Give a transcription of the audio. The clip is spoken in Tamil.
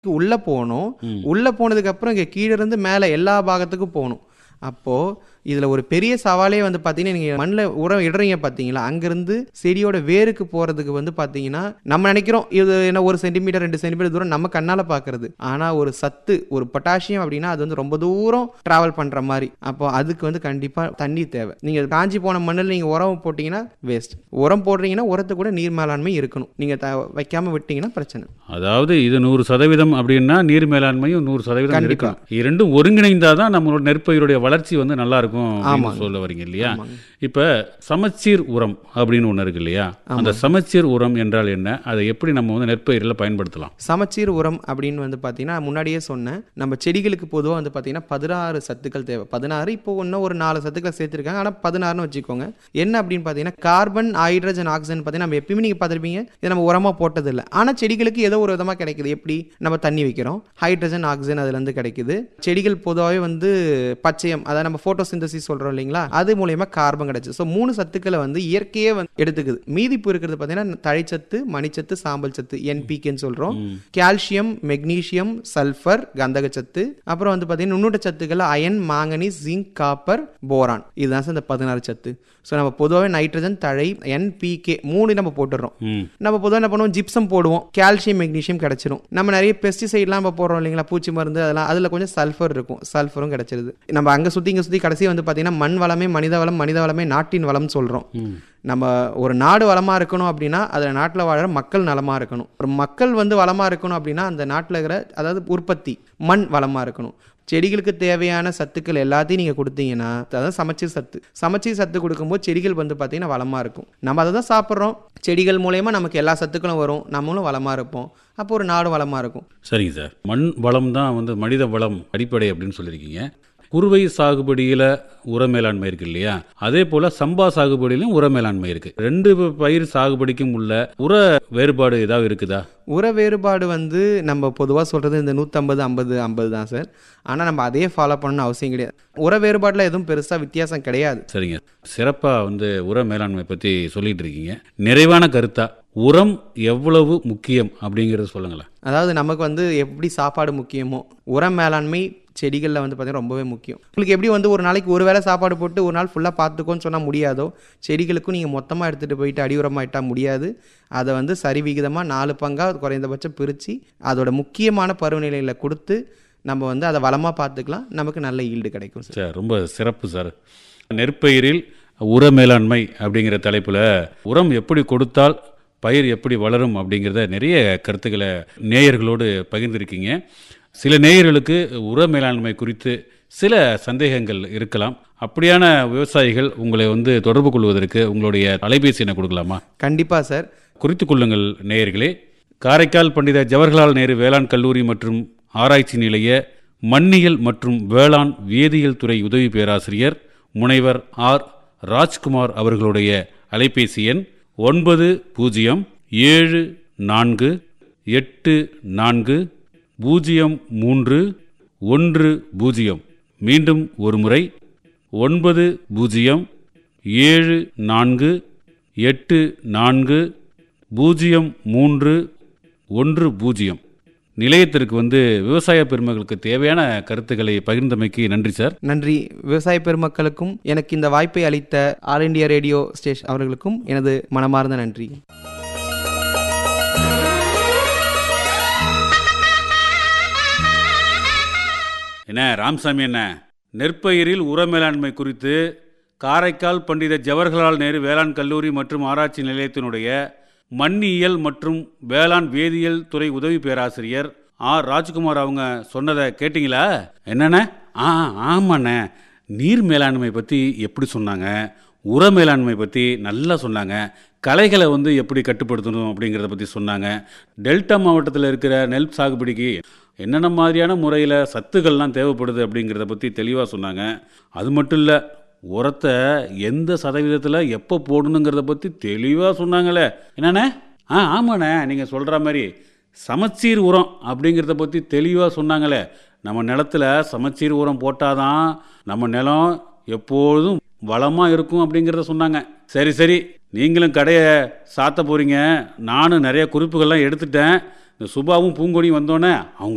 உள்ள போகணும் ம். உள்ள போனதுக்கு அப்புறம் இங்க கீழ இருந்து மேல எல்லா பாகத்துக்கும் போகணும் அப்போ இதுல ஒரு பெரிய சவாலே வந்து பாத்தீங்கன்னா நீங்க மண்ணில் உரம் இடுறீங்க பாத்தீங்களா அங்கிருந்து செடியோட வேருக்கு போறதுக்கு வந்து பாத்தீங்கன்னா நம்ம நினைக்கிறோம் இது என்ன ஒரு சென்டிமீட்டர் ரெண்டு சென்டிமீட்டர் தூரம் நம்ம கண்ணால பாக்குறது ஆனா ஒரு சத்து ஒரு பொட்டாசியம் அப்படின்னா அது வந்து ரொம்ப தூரம் டிராவல் பண்ற மாதிரி அப்போ அதுக்கு வந்து கண்டிப்பா தண்ணி தேவை நீங்க காஞ்சி போன மண்ணில் நீங்க உரம் போட்டீங்கன்னா வேஸ்ட் உரம் போடுறீங்கன்னா உரத்துக்கு கூட நீர் மேலாண்மை இருக்கணும் நீங்க த- வைக்காம விட்டீங்கன்னா பிரச்சனை அதாவது இது நூறு சதவீதம் அப்படின்னா நீர் மேலாண்மையும் நூறு சதவீதம் கண்டிப்பா. இருக்கணும் இரண்டும் ஒருங்கிணைந்தாதான் நம்மளோட நெற்பயிரோட வளர்ச்சி வந்து நல்லா இருக்கும் அப்படின்னு ஆமாங்க. சொல்ல வரீங்க இல்லையா ஆமாங்க. இப்ப சமச்சீர் உரம் அப்படின்னு ஒண்ணு இருக்கு இல்லையா அந்த சமச்சீர் உரம் என்றால் என்ன அதை எப்படி நம்ம வந்து நெற்பயிரில் பயன்படுத்தலாம் சமச்சீர் உரம் அப்படின்னு வந்து பார்த்தீங்கன்னா முன்னாடியே சொன்னேன் நம்ம செடிகளுக்கு பொதுவாக வந்து பார்த்தீங்கன்னா பதினாறு சத்துக்கள் தேவை பதினாறு இப்போ இன்னும் ஒரு நாலு சத்துக்கள் சேர்த்துருக்காங்க ஆனால் பதினாறுன்னு வச்சுக்கோங்க என்ன அப்படின்னு பார்த்தீங்கன்னா கார்பன் ஹைட்ரஜன் ஆக்சிஜன் பார்த்தீங்கன்னா நம்ம எப்பயுமே நீங்கள் பார்த்துருப்பீங்க இதை நம்ம உரமாக போட்டதில்லை ஆனால் செடிகளுக்கு ஏதோ ஒரு விதமாக கிடைக்குது எப்படி நம்ம தண்ணி வைக்கிறோம் ஹைட்ரஜன் ஆக்சிஜன் அதுலேருந்து கிடைக்குது செடிகள் பொதுவாகவே வந்து பச்சையம் அதாவது நம்ம ஃபோட்டோசிந்தசிஸ் சொல்கிறோம் இல்லைங்களா அது மூலயமா கார்பன் கிடைச்சு ஸோ மூணு சத்துக்களை வந்து இயற்கையே வந்து எடுத்துக்குது மீதிப்பு இருக்கிறது பார்த்தீங்கன்னா தழைச்சத்து மணிச்சத்து சாம்பல் சத்து என்பிகேன்னு சொல்கிறோம் கால்சியம் மெக்னீசியம் சல்ஃபர் கந்தகச்சத்து அப்புறம் வந்து பார்த்தீங்கன்னா நுண்ணூட்ட சத்துக்கள் iron manganese zinc copper boron இதுதான் சார் இந்த பதினாறு சத்து ஸோ நம்ம பொதுவாகவே நைட்ரஜன் தழை என்பிகே மூணு நம்ம போட்டுடுறோம் ம் நம்ம பொதுவாக என்ன பண்ணுவோம் ஜிப்சம் போடுவோம் கால்சியம் மெக்னீசியம் கிடைச்சிரும் நம்ம நிறைய பெஸ்டிசைட்லாம் நம்ம போடுறோம் இல்லைங்களா பூச்சி மருந்து அதெல்லாம் அதில் கொஞ்சம் சல்ஃபர் இருக்கும் சல்ஃபரும் கிடைச்சிருது நம்ம அங்கே சுற்றி இங்கே சுற்றி கடைசி வந்து பார்த்தீங்கன்னா மண் வளமே மனித வளம் மனித வளமே நாட்டின் வளம்னு சொல்கிறோம் ம் நம்ம ஒரு நாடு வளமாக இருக்கணும் அப்படின்னா அதில் நாட்டில் வாழற மக்கள் நலமாக இருக்கணும் ஒரு மக்கள் வந்து வளமாக இருக்கணும் அப்படின்னா அந்த நாட்டில் இருக்கிற அதாவது உற்பத்தி மண் வளமாக இருக்கணும் செடிகளுக்கு தேவையான சத்துக்கள் எல்லாத்தையும் நீங்கள் கொடுத்தீங்கன்னா அதாவது சமச்சீர் சத்து சமச்சீர் சத்து கொடுக்கும்போது செடிகள் வந்து பார்த்தீங்கன்னா வளமாக இருக்கும் நம்ம அதை தான் சாப்பிட்றோம் செடிகள் மூலயமா நமக்கு எல்லா சத்துக்களும் வரும் நம்மளும் வளமாக இருப்போம் அப்போ ஒரு நாடு வளமாக இருக்கும் சரிங்க சார் மண் வளம் தான் வந்து மனித வளம் அடிப்படை அப்படின்னு சொல்லியிருக்கீங்க குறுவை சாகுபடியில் உர மேலாண்மை இருக்கு இல்லையா அதே போல சம்பா சாகுபடியிலும் உர மேலாண்மை இருக்கு ரெண்டு பயிர் சாகுபடிக்கும் உள்ள உர வேறுபாடு ஏதாவது இருக்குதா உர வேறுபாடு வந்து நம்ம பொதுவாக சொல்கிறது இந்த நூற்றம்பது ஐம்பது ஐம்பது தான் சார் ஆனால் நம்ம அதே ஃபாலோ பண்ணணும்னு அவசியம் கிடையாது உர வேறுபாட்டில் எதுவும் பெருசாக வித்தியாசம் கிடையாது சரிங்க சிறப்பாக வந்து உர மேலாண்மை பற்றி சொல்லிட்டு இருக்கீங்க நிறைவான கருத்தா உரம் எவ்வளவு முக்கியம் அப்படிங்கிறத சொல்லுங்களேன் அதாவது நமக்கு வந்து எப்படி சாப்பாடு முக்கியமோ உர மேலாண்மை செடிகளில் வந்து பார்த்தீங்கன்னா ரொம்பவே முக்கியம் உங்களுக்கு எப்படி வந்து ஒரு நாளைக்கு ஒரு வேளை சாப்பாடு போட்டு ஒரு நாள் ஃபுல்லாக பார்த்துக்கோன்னு சொன்னால் முடியாதோ செடிகளுக்கும் நீங்கள் மொத்தமாக எடுத்துகிட்டு போயிட்டு அடி உரமாக இட்டால் முடியாது அதை வந்து சரிவிகிதமாக நாலு பங்காக குறைந்தபட்சம் பிரித்து அதோட முக்கியமான பருவநிலையில் கொடுத்து நம்ம வந்து அதை வளமாக பார்த்துக்கலாம் நமக்கு நல்ல ஈல்டு கிடைக்கும் சார் சார் ரொம்ப சிறப்பு சார் நெற்பயிரில் உர மேலாண்மை அப்படிங்கிற தலைப்பில் உரம் எப்படி கொடுத்தால் பயிர் எப்படி வளரும் அப்படிங்கிறத நிறைய கருத்துக்களை நேயர்களோடு பகிர்ந்திருக்கீங்க சில நேயர்களுக்கு உர மேலாண்மை குறித்து சில சந்தேகங்கள் இருக்கலாம் அப்படியான விவசாயிகள் உங்களை வந்து தொடர்பு கொள்வதற்கு உங்களுடைய அலைபேசி எண்ணை கொடுக்கலாமா கண்டிப்பாக சார் குறித்து கொள்ளுங்கள் நேயர்களே காரைக்கால் பண்டித ஜவஹர்லால் நேரு வேளாண் கல்லூரி மற்றும் ஆராய்ச்சி நிலைய மண்ணியல் மற்றும் வேளாண் வேதியியல் துறை உதவி பேராசிரியர் முனைவர் ஆர் ராஜ்குமார் அவர்களுடைய அலைபேசி எண் ஒன்பது பூஜ்ஜியம் ஏழு நான்கு எட்டு நான்கு பூஜ்ஜியம் மூன்று ஒன்று பூஜ்ஜியம் மீண்டும் ஒரு முறை ஒன்பது பூஜ்ஜியம் ஏழு நான்கு எட்டு நான்கு பூஜ்ஜியம் மூன்று ஒன்று பூஜ்ஜியம் நிலையத்திற்கு வந்து விவசாய பெருமக்களுக்கு தேவையான கருத்துக்களை பகிர்ந்தமைக்கு நன்றி சார் நன்றி விவசாய பெருமக்களுக்கும் எனக்கு இந்த வாய்ப்பை அளித்த ஆல் இண்டியா ரேடியோ ஸ்டேஷன் அவர்களுக்கும் எனது மனமார்ந்த நன்றி என்ன ராமசாமி என்ன நெற்பயிரில் உர மேலாண்மை குறித்து காரைக்கால் பண்டித ஜவஹர்லால் நேரு வேளாண் கல்லூரி மற்றும் ஆராய்ச்சி நிலையத்தினுடைய மண்ணியல் மற்றும் வேளாண் வேதியியல் துறை உதவி பேராசிரியர் ஆர் ராஜ்குமார் அவங்க சொன்னதை கேட்டிங்களா என்னண்ணே ஆ ஆமாண்ணே நீர் மேலாண்மை பற்றி எப்படி சொன்னாங்க உர மேலாண்மை பற்றி நல்லா சொன்னாங்க களைகளை வந்து எப்படி கட்டுப்படுத்தணும் அப்படிங்கிறத பற்றி சொன்னாங்க டெல்டா மாவட்டத்தில் இருக்கிற நெல் சாகுபடிக்கு என்னென்ன மாதிரியான முறையில் சத்துக்கள்லாம் தேவைப்படுது அப்படிங்கிறத பற்றி தெளிவாக சொன்னாங்க அது மட்டும் இல்லை உரத்தை எந்த சதவீதத்தில் எப்போ போடணுங்கிறத பற்றி தெளிவாக சொன்னாங்களே என்னண்ணே ஆ ஆமாண்ணே நீங்கள் சொல்கிற மாதிரி சமச்சீர் உரம் அப்படிங்கிறத பற்றி தெளிவாக சொன்னாங்களே நம்ம நிலத்துல சமச்சீர் உரம் போட்டாதான் நம்ம நிலம் எப்பொழுதும் வளமாக இருக்கும் அப்படிங்கிறத சொன்னாங்க சரி சரி நீங்களும் கடையை சாத்த போகிறீங்க நானும் நிறைய குறிப்புகள்லாம் எடுத்துட்டேன் இந்த சுபாவும் பூங்கொடியும் வந்தோன்னே அவங்க